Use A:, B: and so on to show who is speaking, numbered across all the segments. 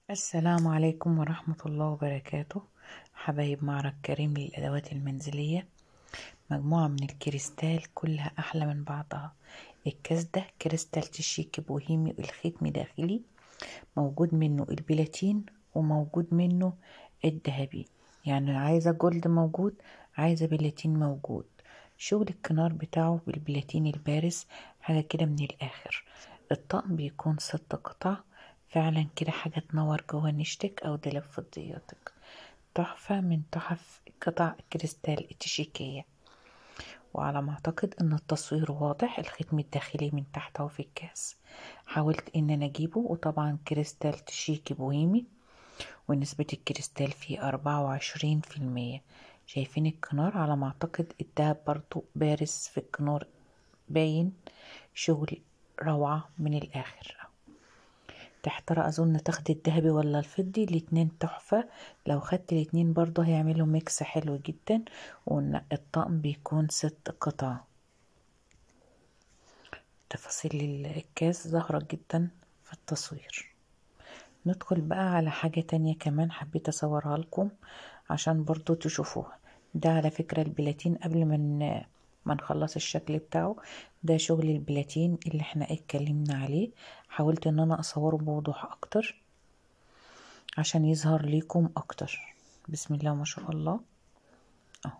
A: السلام عليكم ورحمة الله وبركاته حبايب معرض كريم للأدوات المنزلية مجموعة من الكريستال كلها أحلى من بعضها الكاس ده كريستال تشيك بوهيمي الختم داخلي موجود منه البلاتين وموجود منه الذهبي يعني عايزة جولد موجود عايزة بلاتين موجود شغل الكنار بتاعه بالبلاتين البارز حاجة كده من الآخر الطقم بيكون ست قطع فعلا كده حاجة تنور جوه نشتك أو دلاب فضياتك تحفة من تحف قطع الكريستال التشيكية وعلى ما أعتقد إن التصوير واضح الختم الداخلي من تحت أهو في الكاس حاولت إن أنا أجيبه وطبعا كريستال تشيكي بوهيمي ونسبة الكريستال فيه أربعة وعشرين في المية شايفين الكنار على ما أعتقد الدهب برضو بارز في الكنار باين شغل روعة من الآخر تحتار أظن تاخدي الذهبي ولا الفضي الاتنين تحفة لو خدت الاتنين برضو هيعملوا ميكس حلو جدا والطقم بيكون ست قطع تفاصيل الكاس ظاهرة جدا في التصوير ندخل بقى على حاجة تانية كمان حبيت أصورها لكم عشان برضو تشوفوها ده على فكرة البلاتين قبل ما ما نخلص الشكل بتاعه ده شغل البلاتين اللي احنا اتكلمنا عليه حاولت ان انا اصوره بوضوح اكتر عشان يظهر ليكم اكتر بسم الله ما شاء الله اهو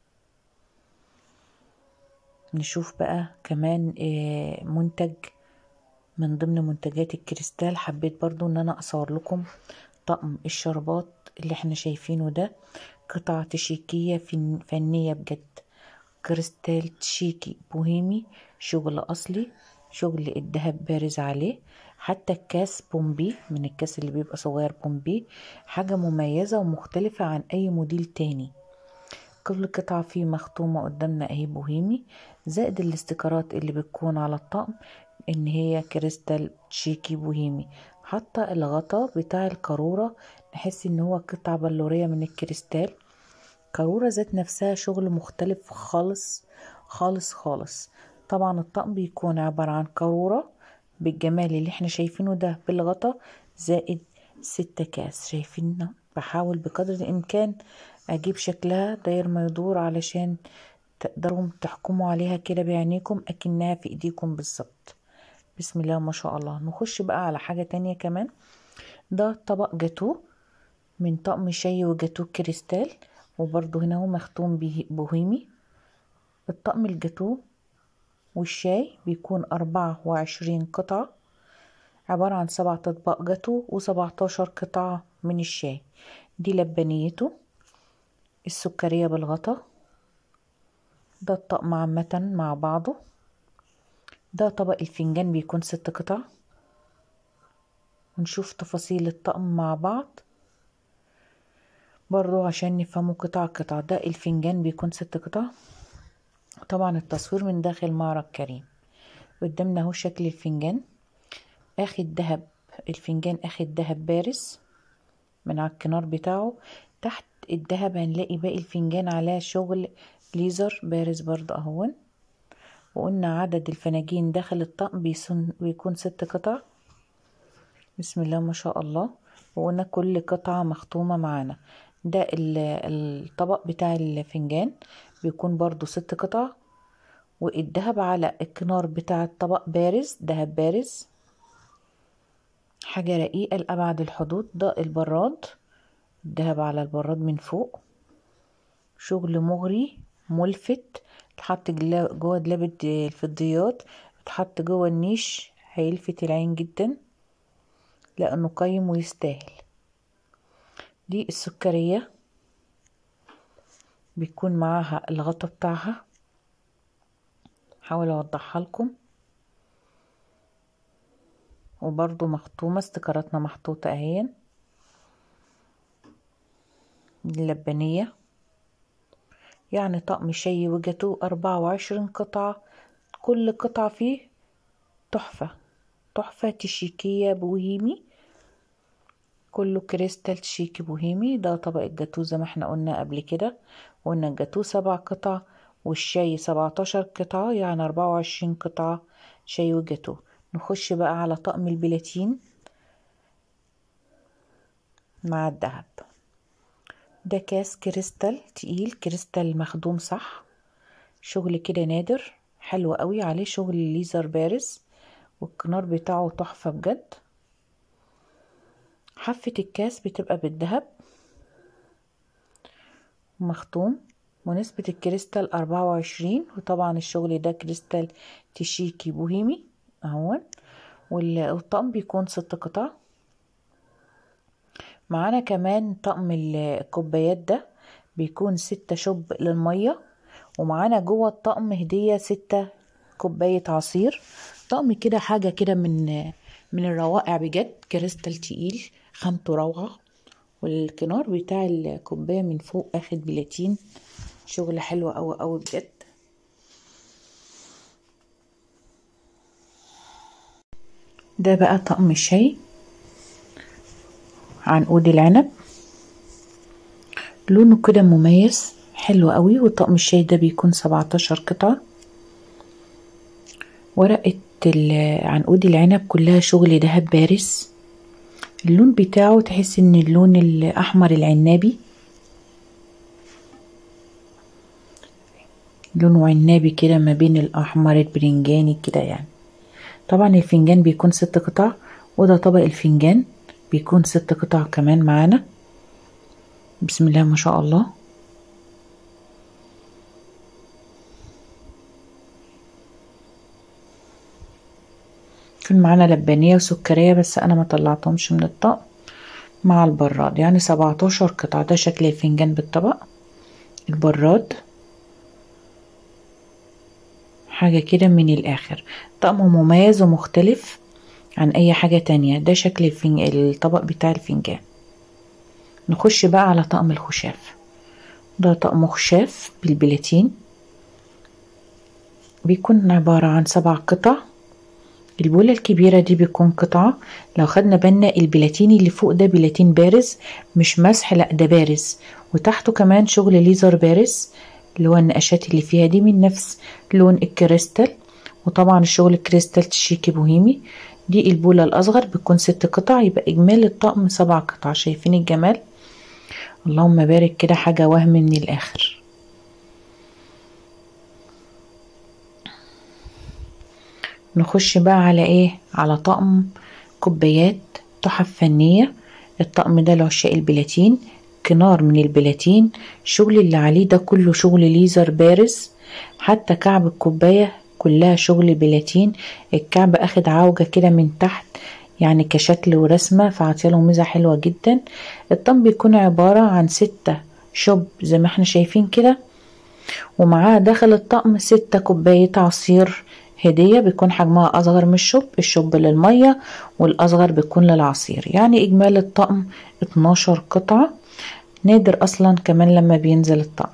A: نشوف بقى كمان منتج من ضمن منتجات الكريستال حبيت برضو ان انا اصور لكم طقم الشربات اللي احنا شايفينه ده قطعة تشيكية فنية بجد كريستال تشيكي بوهيمي شغل أصلي شغل الدهب بارز عليه حتى الكاس بومبي من الكاس اللي بيبقى صغير بومبي حاجة مميزة ومختلفة عن أي موديل تاني كل قطعة فيه مختومة قدامنا اهي بوهيمي زائد الاستيكرات اللي بتكون على الطقم ان هي كريستال تشيكي بوهيمي حتى الغطا بتاع القارورة نحس ان هو قطعة بلورية من الكريستال قارورة ذات نفسها شغل مختلف خالص خالص خالص طبعا الطقم بيكون عبارة عن قارورة بالجمال اللي احنا شايفينه ده بالغطا زائد ستة كاس شايفينه بحاول بقدر الامكان اجيب شكلها داير ما يدور علشان تقدروا تحكموا عليها كده بعينيكم اكنها في ايديكم بالظبط بسم الله ما شاء الله نخش بقى على حاجة تانية كمان ده طبق جاتو من طقم شاي وجاتو كريستال وبرضو هنا هو مختوم بوهيمي الطقم الجاتو والشاي بيكون أربعة وعشرين قطعة عبارة عن سبعة أطباق جاتو وسبعتاشر قطعة من الشاي دي لبنيته السكرية بالغطا ده الطقم عامة مع بعضه ده طبق الفنجان بيكون ست قطع ونشوف تفاصيل الطقم مع بعض برضو عشان نفهموا قطع قطع ده الفنجان بيكون ست قطع طبعا التصوير من داخل معرض كريم قدامنا اهو شكل الفنجان اخد دهب الفنجان اخد دهب بارز من على الكنار بتاعه تحت الدهب هنلاقي باقي الفنجان على شغل ليزر بارز برضه اهون وقلنا عدد الفناجين داخل الطقم بيكون ست قطع بسم الله ما شاء الله وقلنا كل قطعة مختومة معانا ده الطبق بتاع الفنجان بيكون برضو ست قطع والدهب على الكنار بتاع الطبق بارز دهب بارز حاجة رقيقة لأبعد الحدود ده البراد الدهب على البراد من فوق شغل مغري ملفت اتحط جوه دلابة الفضيات اتحط جوه النيش هيلفت العين جدا لأنه قيم ويستاهل دي السكرية بيكون معاها الغطا بتاعها حاول اوضحها لكم وبرضو مختومة استكاراتنا محطوطة اهين اللبنية يعني طقم شاي وجاتو أربعة وعشرين قطعة كل قطعة فيه تحفة تحفة تشيكية بوهيمي كله كريستال تشيكي بوهيمي ده طبق الجاتو زي ما احنا قلنا قبل كده قلنا الجاتو سبع قطع والشاي سبعتاشر قطعة يعني أربعة وعشرين قطعة شاي وجاتو نخش بقى على طقم البلاتين مع الدهب ده كاس كريستال تقيل كريستال مخدوم صح شغل كده نادر حلو قوي عليه شغل ليزر بارز والكنار بتاعه تحفة بجد حافة الكاس بتبقى بالذهب مختوم ونسبة الكريستال أربعة وعشرين وطبعا الشغل ده كريستال تشيكي بوهيمي اهون والطقم بيكون ست قطع معانا كمان طقم الكوبايات ده بيكون ستة شوب للمية ومعانا جوه الطقم هدية ستة كوباية عصير طقم كده حاجة كده من من الروائع بجد كريستال تقيل خامته روعة والكنار بتاع الكوباية من فوق اخد بلاتين شغل حلو اوي اوي بجد ده بقى طقم الشاي عنقود العنب لونه كده مميز حلو قوي وطقم الشاي ده بيكون سبعتاشر قطعة ورقة عنقود العنب كلها شغل دهب بارز اللون بتاعه تحس ان اللون الاحمر العنابي لونه عنابي كده ما بين الاحمر البرنجاني كده يعني طبعا الفنجان بيكون ست قطع وده طبق الفنجان بيكون ست قطع كمان معانا بسم الله ما شاء الله كان معانا لبانية وسكرية بس انا ما طلعتهمش من الطقم مع البراد يعني سبعتاشر قطعة ده شكل الفنجان بالطبق البراد حاجة كده من الاخر طقم مميز ومختلف عن اي حاجة تانية ده شكل الفنج... الطبق بتاع الفنجان نخش بقى على طقم الخشاف ده طقم خشاف بالبلاتين بيكون عبارة عن سبع قطع البولة الكبيرة دي بيكون قطعة لو خدنا بالنا البلاتين اللي فوق ده بلاتين بارز مش مسح لا ده بارز وتحته كمان شغل ليزر بارز اللي هو النقشات اللي فيها دي من نفس لون الكريستال وطبعا الشغل الكريستال تشيكي بوهيمي دي البولة الأصغر بتكون ست قطع يبقى إجمالي الطقم سبع قطع شايفين الجمال اللهم بارك كده حاجة وهم من الآخر نخش بقى على ايه على طقم كوبايات تحف فنية الطقم ده لعشاق البلاتين كنار من البلاتين الشغل اللي عليه ده كله شغل ليزر بارز حتى كعب الكوباية كلها شغل بلاتين الكعب اخد عوجة كده من تحت يعني كشكل ورسمة فعطيله ميزة حلوة جدا الطقم بيكون عبارة عن ستة شوب زي ما احنا شايفين كده ومعاه داخل الطقم ستة كوباية عصير هدية بيكون حجمها أصغر من الشوب الشوب للمية والأصغر بيكون للعصير يعني إجمالي الطقم 12 قطعة نادر أصلا كمان لما بينزل الطقم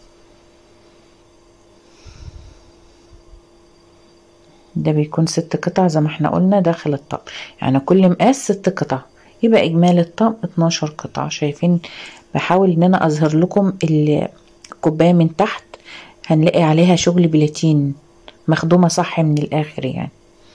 A: ده بيكون ست قطع زي ما احنا قلنا داخل الطقم يعني كل مقاس ست قطع يبقى إجمالي الطقم 12 قطعة شايفين بحاول إن أنا أظهر لكم الكوباية من تحت هنلاقي عليها شغل بلاتين مخدومة صح من الآخر يعني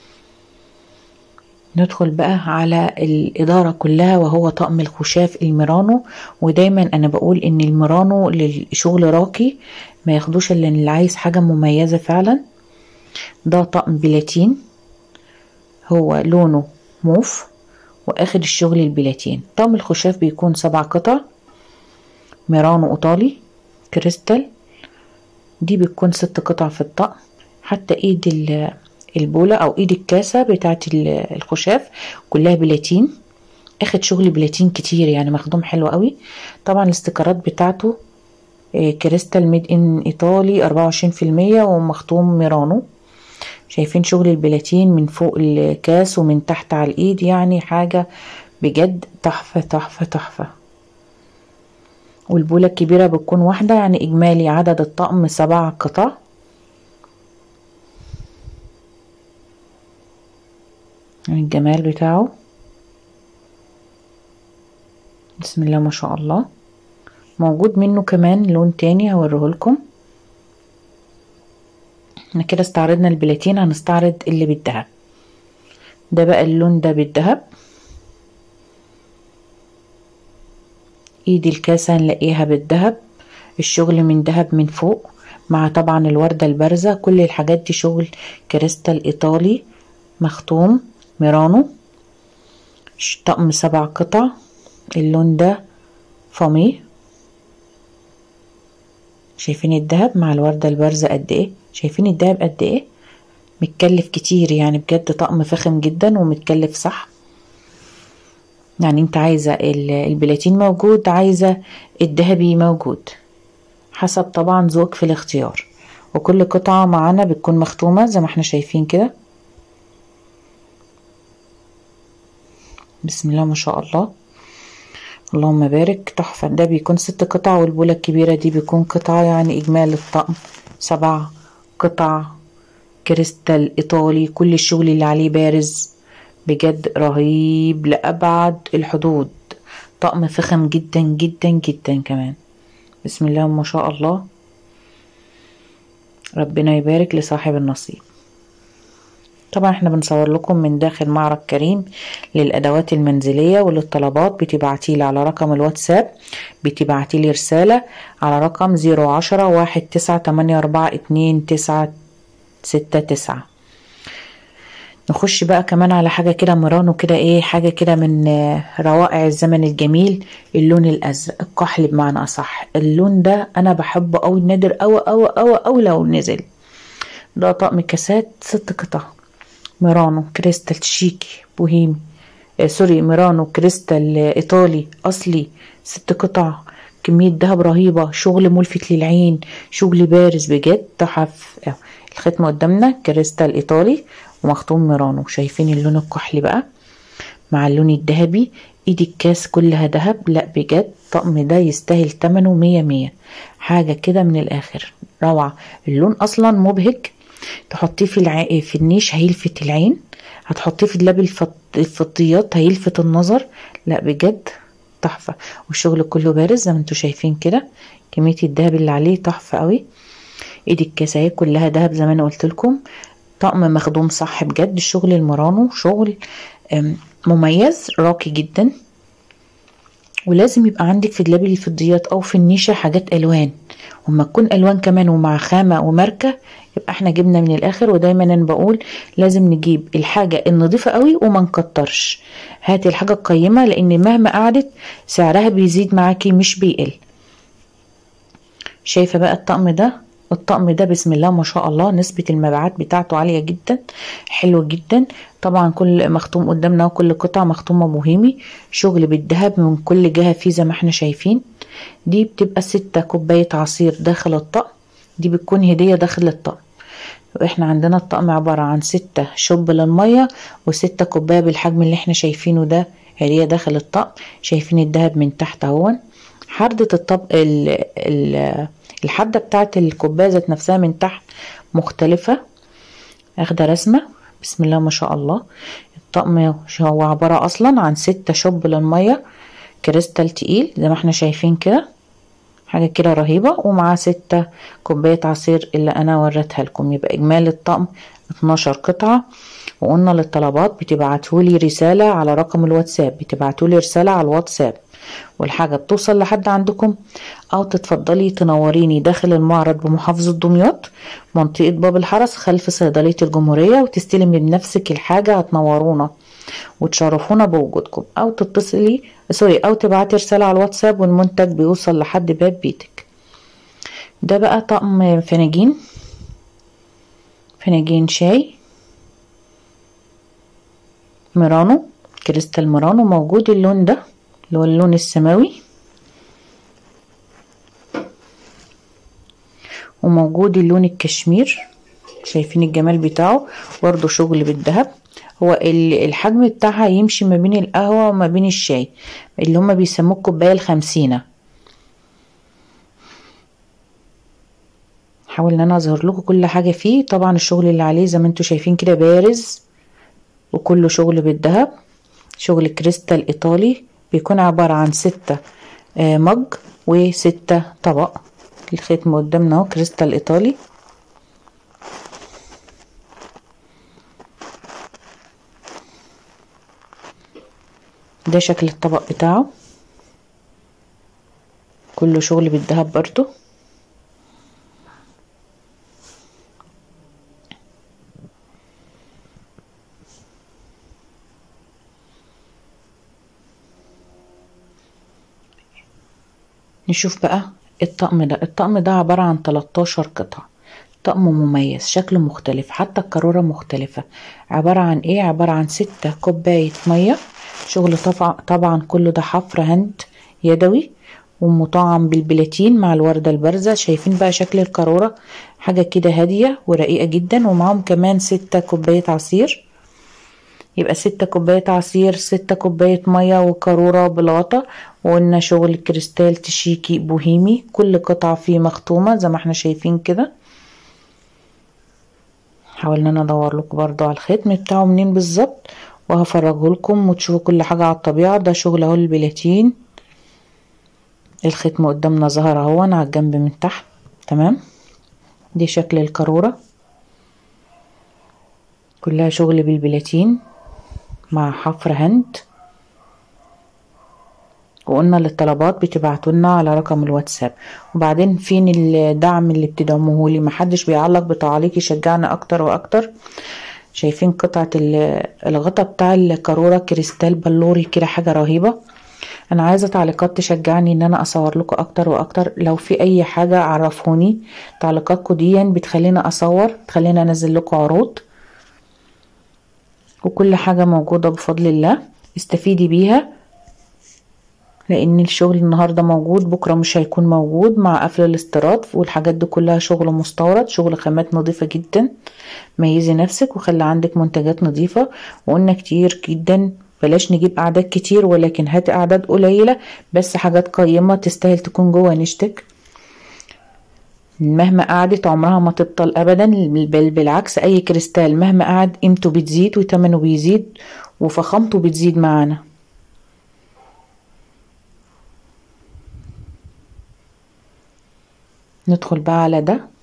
A: ندخل بقى على الإدارة كلها وهو طقم الخشاف الميرانو ودايما أنا بقول إن الميرانو للشغل راقي ما ياخدوش إلا اللي عايز حاجة مميزة فعلا ده طقم بلاتين هو لونه موف واخد الشغل البلاتين طقم الخشاف بيكون سبع قطع ميرانو ايطالي كريستال دي بتكون ست قطع في الطقم حتى ايد البولة او ايد الكاسة بتاعت الخشاف كلها بلاتين اخد شغل بلاتين كتير يعني مخدوم حلو قوي طبعا الاستيكرات بتاعته كريستال ميد ان ايطالي اربعة وعشرين في المية ومختوم ميرانو شايفين شغل البلاتين من فوق الكاس ومن تحت على الايد يعني حاجة بجد تحفة تحفة تحفة والبولة الكبيرة بتكون واحدة يعني اجمالي عدد الطقم سبع قطع الجمال بتاعه بسم الله ما شاء الله موجود منه كمان لون تاني هوريهولكم احنا كده استعرضنا البلاتين هنستعرض اللي بالدهب ده بقى اللون ده بالدهب ايد الكاسة هنلاقيها بالذهب الشغل من ذهب من فوق مع طبعا الوردة البارزة كل الحاجات دي شغل كريستال ايطالي مختوم ميرانو طقم سبع قطع اللون ده فامي شايفين الدهب مع الوردة البارزة قد ايه شايفين الدهب قد ايه متكلف كتير يعني بجد طقم فخم جدا ومتكلف صح يعني انت عايزة البلاتين موجود عايزة الذهبي موجود حسب طبعا ذوقك في الاختيار وكل قطعة معانا بتكون مختومة زي ما احنا شايفين كده بسم الله ما شاء الله اللهم بارك تحفة ده بيكون ست قطع والبولة الكبيرة دي بيكون قطعة يعني إجمالي الطقم سبع قطع كريستال إيطالي كل الشغل اللي عليه بارز بجد رهيب لأبعد الحدود طقم فخم جدا جدا جدا كمان بسم الله ما شاء الله ربنا يبارك لصاحب النصيب طبعا احنا بنصور لكم من داخل معرض كريم للادوات المنزليه وللطلبات بتبعتيلي على رقم الواتساب بتبعتيلي رساله على رقم زيرو عشرة واحد تسعة تمانية اربعة اتنين تسعة ستة تسعة نخش بقى كمان على حاجة كده مرانو كده ايه حاجة كده من روائع الزمن الجميل اللون الازرق الكحل بمعنى اصح اللون ده انا بحبه اوي نادر اوي اوي اوي اوي لو نزل ده طقم كاسات ست قطع ميرانو كريستال شيكي بوهيمي آه سوري ميرانو كريستال ايطالي اصلي ست قطع كمية دهب رهيبة شغل ملفت للعين شغل بارز بجد تحف الختمة قدامنا كريستال ايطالي ومختوم ميرانو شايفين اللون الكحلي بقى مع اللون الذهبي ايد الكاس كلها دهب لا بجد الطقم ده يستاهل تمنه مية مية حاجة كده من الاخر روعة اللون اصلا مبهج تحطيه في الع... في النيش هيلفت العين هتحطيه في دولاب الفط... الفضيات هيلفت النظر لا بجد تحفة والشغل كله بارز زي ما انتوا شايفين كده كمية الدهب اللي عليه تحفة قوي ايد الكاسة كلها دهب زي ما انا قلت لكم طقم مخدوم صح بجد الشغل المرانو شغل مميز راقي جدا ولازم يبقى عندك في دولاب الفضيات او في النيشة حاجات الوان وما تكون الوان كمان ومع خامة وماركة يبقى احنا جبنا من الاخر ودايما انا بقول لازم نجيب الحاجة النظيفة قوي وما نكترش هاتي الحاجة القيمة لان مهما قعدت سعرها بيزيد معاكي مش بيقل شايفة بقى الطقم ده الطقم ده بسم الله ما شاء الله نسبة المبيعات بتاعته عالية جدا حلو جدا طبعا كل مختوم قدامنا وكل قطعة مختومة بوهيمي شغل بالذهب من كل جهة فيه زي ما احنا شايفين دي بتبقى ستة كوباية عصير داخل الطقم دي بتكون هدية داخل الطقم واحنا عندنا الطقم عبارة عن ستة شوب للمية وستة كوباية بالحجم اللي احنا شايفينه ده هدية داخل الطقم شايفين الذهب من تحت اهون حردة الطب ال ال الحدة بتاعت الكوباية ذات نفسها من تحت مختلفة اخدة رسمة بسم الله ما شاء الله الطقم هو عبارة اصلا عن ستة شوب للمية كريستال تقيل زي ما احنا شايفين كده حاجة كده رهيبة ومعاه ستة كوباية عصير اللي انا وريتها لكم يبقى اجمالي الطقم 12 قطعة وقلنا للطلبات بتبعتولي رسالة على رقم الواتساب بتبعتولي رسالة على الواتساب والحاجة بتوصل لحد عندكم او تتفضلي تنوريني داخل المعرض بمحافظة دمياط منطقة باب الحرس خلف صيدلية الجمهورية وتستلمي بنفسك الحاجة هتنورونا وتشرفونا بوجودكم او تتصلي سوري او تبعتي رسالة على الواتساب والمنتج بيوصل لحد باب بيتك ده بقى طقم فناجين فناجين شاي ميرانو كريستال ميرانو موجود اللون ده اللي هو اللون السماوي وموجود اللون الكشمير شايفين الجمال بتاعه برضو شغل بالذهب هو الحجم بتاعها يمشي ما بين القهوة وما بين الشاي اللي هما بيسموه الكوباية الخمسينة حاول ان انا اظهر لكم كل حاجة فيه طبعا الشغل اللي عليه زي ما انتوا شايفين كده بارز وكله شغل بالذهب شغل كريستال ايطالي بيكون عبارة عن ستة مج وستة طبق الختم قدامنا اهو كريستال ايطالي ده شكل الطبق بتاعه كله شغل بالذهب برضو نشوف بقى الطقم ده الطقم ده عبارة عن 13 قطعة طقم مميز شكله مختلف حتى القارورة مختلفة عبارة عن ايه عبارة عن ستة كوباية مية شغل طبعا طبعا كله ده حفر هند يدوي ومطعم بالبلاتين مع الوردة البارزة شايفين بقى شكل القارورة حاجة كده هادية ورقيقة جدا ومعاهم كمان ستة كوباية عصير يبقى ستة كوباية عصير ستة كوباية مية وقارورة بالغطا وقلنا شغل كريستال تشيكي بوهيمي كل قطعة فيه مختومة زي ما احنا شايفين كده حاولنا ندور لكم برضو على الختم بتاعه منين بالظبط وهفرجه لكم وتشوفوا كل حاجة على الطبيعة ده شغل اهو البلاتين الختم قدامنا ظهر اهو على الجنب من تحت تمام دي شكل القارورة كلها شغل بالبلاتين مع حفر هند وقلنا للطلبات بتبعتولنا على رقم الواتساب وبعدين فين الدعم اللي بتدعموه لي محدش بيعلق بتعليق يشجعنا اكتر واكتر شايفين قطعة الغطا بتاع القارورة كريستال بلوري كده حاجة رهيبة انا عايزة تعليقات تشجعني ان انا اصور لكم اكتر واكتر لو في اي حاجة عرفوني تعليقاتكم دي بتخليني اصور تخليني انزل لكم عروض وكل حاجة موجودة بفضل الله استفيدي بيها لان الشغل النهاردة موجود بكرة مش هيكون موجود مع قفل الاستيراد والحاجات دي كلها شغل مستورد شغل خامات نظيفة جدا ميزي نفسك وخلي عندك منتجات نظيفة وقلنا كتير جدا بلاش نجيب اعداد كتير ولكن هات اعداد قليلة بس حاجات قيمة تستاهل تكون جوه نشتك مهما قعدت عمرها ما تبطل ابدا بل بالعكس اي كريستال مهما قعد قيمته بتزيد وثمنه بيزيد وفخامته بتزيد معانا ندخل بقى على ده